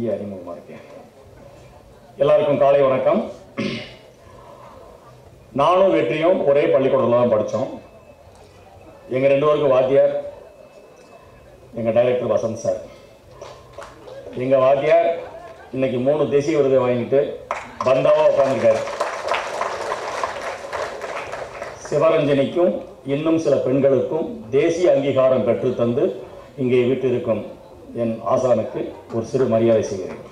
அறிமுகமாக இருக்கேன் எல்லாருக்கும் காலை வணக்கம் நானும் வெற்றியும் ஒரே பள்ளிக்கூடத்தில் தான் படித்தோம் எங்கள் ரெண்டு பேருக்கும் வாத்தியார் எங்கள் டைரக்டர் வசந்த் சார் எங்கள் வாத்தியார் இன்னைக்கு மூணு தேசிய விருதை வாங்கிட்டு பந்தாவா உட்காந்துருக்காரு சிவரஞ்சனிக்கும் இன்னும் சில பெண்களுக்கும் தேசிய அங்கீகாரம் பெற்றுத்தந்து இங்கே வீட்டிருக்கும் என் ஆசானுக்கு ஒரு சிறு மரியாதை செய்கிறேன்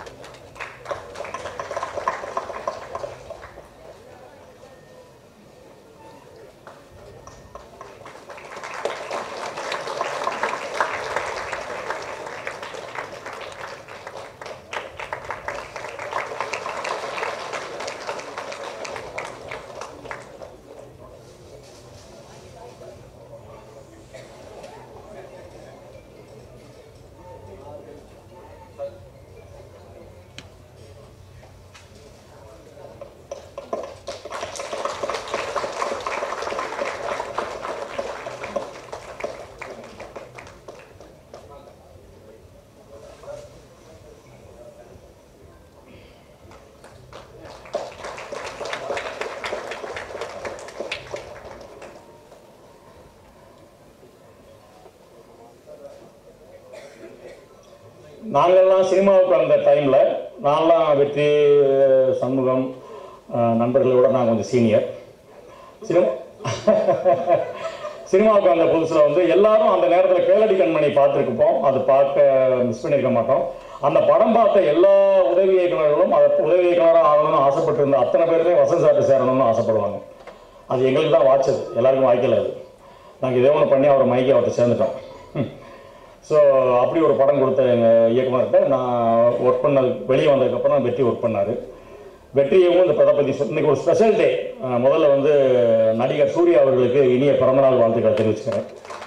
நாங்கள்லாம் சினிமாவுக்கு அந்த டைமில் நான்லாம் வெற்றி சண்முகம் அஹ், நண்பர்களோட நான் கொஞ்சம் சீனியர் சினிமா சினிமாவுக்கு அந்த புதுசில் வந்து எல்லாரும் அந்த நேரத்தில் கேளடி கண்மணி பார்த்துருக்கப்போம் அது பார்க்க மிஸ் பண்ணியிருக்க மாட்டோம் அந்த படம் பார்த்த எல்லா உதவி இயக்குநர்களும் அதை உதவி இயக்குனராக ஆகணும்னு ஆசைப்பட்டு இருந்த அத்தனை பேருமே வசந்த் சார்ட்டு சேரணும்னு ஆசைப்படுவாங்க அது எங்களுக்கு தான் வாய்ச்சது எல்லாருக்கும் வாய்க்கல அது நாங்கள் இதே ஒன்று பண்ணி அவர் மைக்கி அவர்கிட்ட சேர்ந்துட்டோம் ஸோ அப்படி ஒரு படம் கொடுத்த எங்கள் இயக்குனர்கிட்ட நான் ஒர்க் பண்ணது வெளியே வந்ததுக்கப்புறம் வெற்றி ஒர்க் பண்ணார் வெற்றியவும் இந்த படத்தை பற்றி சொல் இன்னைக்கு ஒரு ஸ்பெஷல் டே முதல்ல வந்து நடிகர் சூர்யா அவர்களுக்கு இனிய பிறந்தநாள் வாழ்த்துக்களை தெரிவிச்சுக்கிறேன்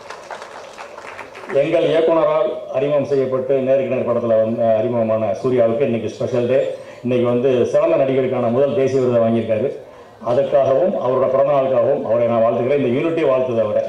எங்கள் இயக்குனரால் அறிமுகம் செய்யப்பட்டு நேருக்கு நேர் படத்தில் வந்து அறிமுகமான சூர்யாவுக்கு இன்னைக்கு ஸ்பெஷல் டே இன்னைக்கு வந்து சிறந்த நடிகருக்கான முதல் தேசிய விருதை வாங்கியிருக்காரு அதுக்காகவும் அவரோட பிறந்த நாளுக்காகவும் அவரை நான் வாழ்த்துக்கிறேன் இந்த யூனிட்டே வாழ்த்துது அவரை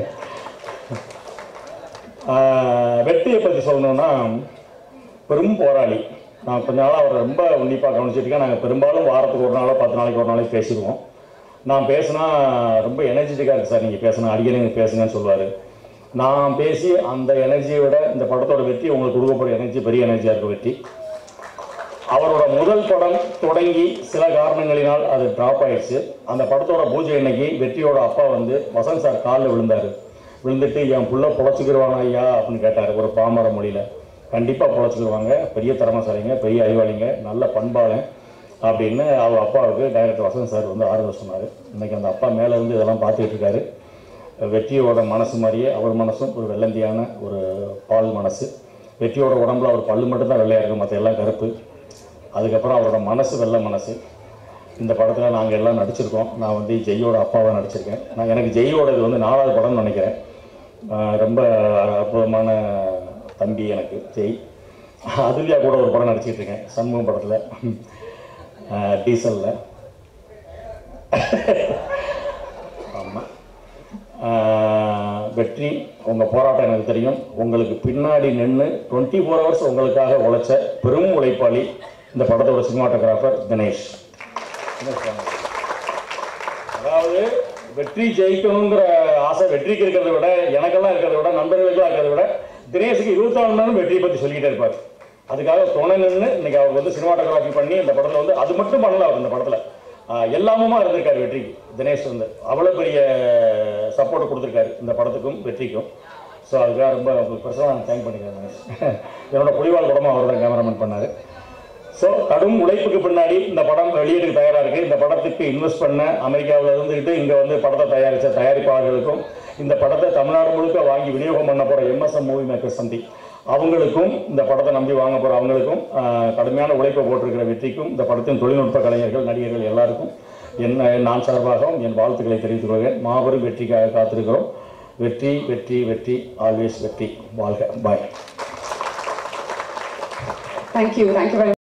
ஆஹ் வெற்றியை பற்றி சொல்லணும்னா பெரும் போராளி நான் கொஞ்ச நாளாக அவரை ரொம்ப உன்னிப்பாக கவனிச்சிட்டு இருக்கேன் நாங்கள் பெரும்பாலும் வாரத்துக்கு ஒரு நாளோ பத்து நாளைக்கு ஒரு நாளைக்கு பேசிடுவோம் நான் பேசினா ரொம்ப எனர்ஜெட்டிக்காக இருக்குது சார் நீங்கள் பேசணும் அடிக்கடி நீங்கள் பேசுங்கன்னு சொல்லுவார் நான் பேசி அந்த எனர்ஜியை விட இந்த படத்தோட வெற்றி உங்களுக்கு கொடுக்கப்படுற எனர்ஜி பெரிய எனர்ஜியாக இருக்கும் வெற்றி அவரோட முதல் படம் தொடங்கி சில காரணங்களினால் அது ட்ராப் ஆயிடுச்சு அந்த படத்தோட பூஜை அன்னைக்கு வெற்றியோட அப்பா வந்து வசந்த் சார் காலில் விழுந்தார் விழுந்துட்டு என் புள்ள பொழைச்சிக்கிடுவாங்க ஐயா அப்படின்னு கேட்டார் ஒரு பாமர மொழியில் கண்டிப்பாக பொழைச்சிக்கிடுவாங்க பெரிய திறமைசாலிங்க பெரிய அறிவாளிங்க நல்ல பண்பாளன் அப்படின்னு அவர் அப்பாவுக்கு டைரக்டர் வசந்த் சார் வந்து ஆறுதல் சொன்னார் இன்னைக்கு அந்த அப்பா மேலே இருந்து இதெல்லாம் பார்த்துட்டு இருக்காரு வெற்றியோட மனசு மாதிரியே அவர் மனசும் ஒரு வெள்ளந்தியான ஒரு பால் மனசு வெற்றியோட உடம்புல அவர் பல்லு மட்டும்தான் வெள்ளையாக இருக்கும் மற்ற எல்லாம் கருப்பு அதுக்கப்புறம் அவரோட மனசு வெள்ளை மனசு இந்த படத்தில் நாங்கள் எல்லாம் நடிச்சிருக்கோம் நான் வந்து ஜெய்யோட அப்பாவை நடிச்சிருக்கேன் நான் எனக்கு ஜெய்யோட இது வந்து நாலாவது படம்னு நினைக்கிறேன் ஆஹ் ரொம்ப அற்புதமான தம்பி எனக்கு ஜெய் அதுலியா கூட ஒரு படம் நடிச்சிட்டு இருக்கேன் சண்முகம் படத்தில் டீசலில் ஆமாம் வெற்றி உங்கள் போராட்டம் எனக்கு தெரியும் உங்களுக்கு பின்னாடி நின்று டுவெண்ட்டி ஃபோர் ஹவர்ஸ் உங்களுக்காக உழைச்ச பெரும் உழைப்பாளி இந்த படத்தோட சினிமாட்டோகிராஃபர் தினேஷ் தினேஷ் வாங்க. அதாவது வெற்றி ஜெயிக்கணுங்கிற ஆசை வெற்றிக்கு இருக்கிறத விட எனக்கெல்லாம் இருக்கிறத விட நண்பர்களுக்கெல்லாம் இருக்கிறத விட தினேஷுக்கு இருபத்தாலு மணி நேரம் வெற்றியை பற்றி சொல்லிக்கிட்டே இருப்பார் அதுக்காக துணை நின்று இன்னைக்கு அவர் வந்து சினிமாட்டோகிராஃபி பண்ணி இந்த படத்தில் வந்து அது மட்டும் பண்ணல அவர் இந்த படத்தில் எல்லாமுமா இருந்திருக்காரு வெற்றிக்கு தினேஷ் வந்து அவ்வளோ பெரிய சப்போர்ட் கொடுத்துருக்காரு இந்த படத்துக்கும் வெற்றிக்கும் ஸோ அதுக்காக ரொம்ப உங்களுக்கு பெருசாக நான் தேங்க் பண்ணிக்கிறேன் தினேஷ் என்னோட புலிவால் படமும் அவர் தான் கேமராமேன் பண்ணார் ஸோ கடும் உழைப்புக்கு பின்னாடி இந்த படம் வெளியீடுக்கு தயாராக இருக்குது இந்த படத்துக்கு இன்வெஸ்ட் பண்ண அமெரிக்காவில் இருந்துக்கிட்டு இங்கே வந்து படத்தை தயாரித்த தயாரிப்பாளர்களுக்கும் இந்த படத்தை தமிழ்நாடு முழுக்க வாங்கி விநியோகம் பண்ண போகிற எம்எஸ்எம் மூவி மேக்கர் சந்தி அவங்களுக்கும் இந்த படத்தை நம்பி வாங்க போகிற அவங்களுக்கும் ஆஹ், கடுமையான உழைப்பை போட்டிருக்கிற வெற்றிக்கும் இந்த படத்தின் தொழில்நுட்ப கலைஞர்கள் நடிகர்கள் எல்லாருக்கும் என்ன நான் சார்பாகவும் என் வாழ்த்துக்களை தெரிவித்துக் கொள்கிறேன் மாபெரும் வெற்றிக்காக காத்திருக்கிறோம் வெற்றி வெற்றி வெற்றி ஆல்வேஸ் வெற்றி வாழ்க பாய் Thank you. Thank you very